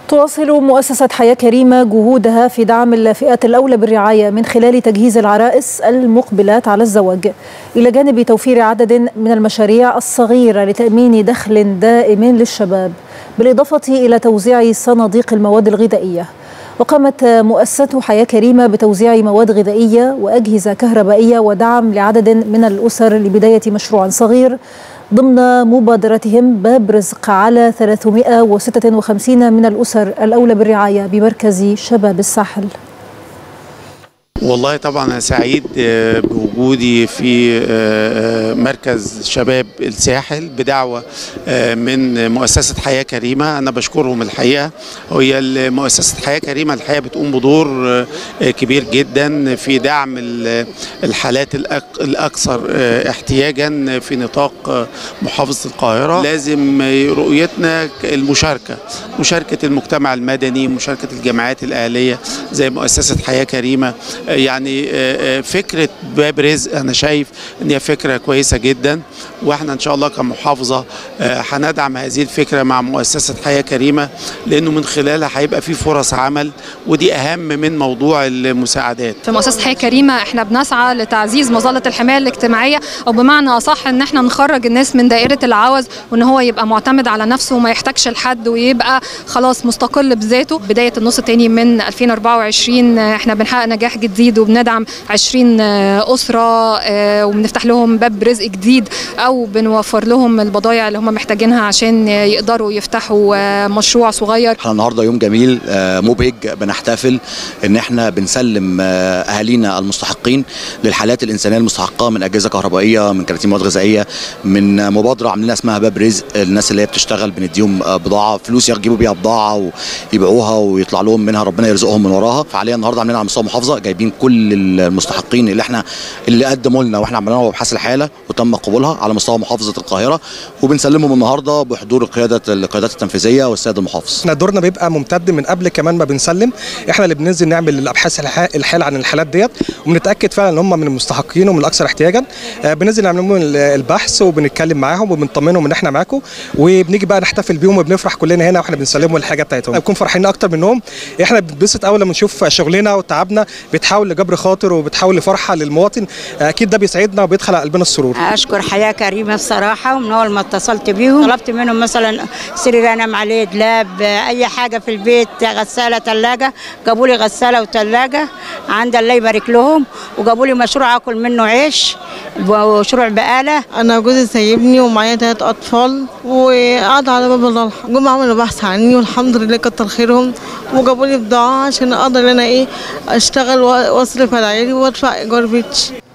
تواصل مؤسسة حياة كريمة جهودها في دعم الفئات الأولى بالرعاية من خلال تجهيز العرائس المقبلات على الزواج إلى جانب توفير عدد من المشاريع الصغيرة لتأمين دخل دائم للشباب بالإضافة إلى توزيع صناديق المواد الغذائية وقامت مؤسسة حياة كريمة بتوزيع مواد غذائية وأجهزة كهربائية ودعم لعدد من الأسر لبداية مشروع صغير ضمن مبادرتهم باب رزق على 356 من الأسر الأولى بالرعاية بمركز شباب الساحل والله طبعا انا سعيد بوجودي في مركز شباب الساحل بدعوه من مؤسسه حياه كريمه انا بشكرهم الحقيقه وهي مؤسسه حياه كريمه الحقيقه بتقوم بدور كبير جدا في دعم الحالات الاكثر احتياجا في نطاق محافظه القاهره لازم رؤيتنا المشاركه مشاركه المجتمع المدني مشاركه الجمعيات الاهليه زي مؤسسه حياه كريمه يعني فكره باب رزق انا شايف ان هي فكره كويسه جدا واحنا ان شاء الله كمحافظه هندعم هذه الفكره مع مؤسسه حياه كريمه لانه من خلالها هيبقى في فرص عمل ودي اهم من موضوع المساعدات. في مؤسسه حياه كريمه احنا بنسعى لتعزيز مظله الحمايه الاجتماعيه او بمعنى اصح ان احنا نخرج الناس من دائره العوز وان هو يبقى معتمد على نفسه وما يحتاجش لحد ويبقى خلاص مستقل بذاته بدايه النص الثاني من 2024 احنا بنحقق نجاح جديد وبندعم 20 اسره وبنفتح لهم باب رزق جديد او بنوفر لهم البضائع اللي هم محتاجينها عشان يقدروا يفتحوا مشروع صغير احنا النهارده يوم جميل مبهج بنحتفل ان احنا بنسلم اهالينا المستحقين للحالات الانسانيه المستحقه من اجهزه كهربائيه من كراتين مواد غذائيه من مبادره عاملينها اسمها باب رزق الناس اللي هي بتشتغل بنديهم بضاعه فلوس يجيبوا بيها بضاعه ويبيعوها ويطلع لهم منها ربنا يرزقهم من وراها فعليا النهارده عاملين على مستوى المحافظه جايبين كل المستحقين اللي احنا اللي قدموا لنا واحنا عملنا ابحاث الحاله وتم قبولها على مستوى محافظه القاهره وبنسلمهم النهارده بحضور القياده القيادات التنفيذيه والسيد المحافظ. احنا دورنا بيبقى ممتد من قبل كمان ما بنسلم احنا اللي بننزل نعمل الابحاث الحاله عن الحالات ديت وبنتاكد فعلا ان هم من المستحقين ومن الاكثر احتياجا بننزل نعمل لهم البحث وبنتكلم معاهم وبنطمنهم ان احنا معاكم وبنيجي بقى نحتفل بيهم وبنفرح كلنا هنا واحنا بنسلمهم الحاجه بتاعتهم بنكون فرحانين اكتر منهم احنا بنتبسط اول لما نشوف شغلنا وتعبنا بتحاول لجبر خاطر وبتحول لفرحه للمواطن اكيد ده بيسعدنا وبيدخل على قلبنا السرور اشكر حياه كريمه الصراحه ومن اول ما اتصلت بيهم طلبت منهم مثلا سرير انام عليه دلاب اي حاجه في البيت غساله ثلاجه جابوا لي غساله وثلاجه عند الله يبارك لهم وجابوا لي مشروع اكل منه عيش ومشروع بقاله انا جوزي سايبني ومعايا ثلاث اطفال وقعدوا على باب الله جم عملوا بحث عني والحمد لله كتر خيرهم وجابوا لي بضاعه عشان اقدر انا ايه اشتغل واصرف على عيالي وادفع ايجار بيتي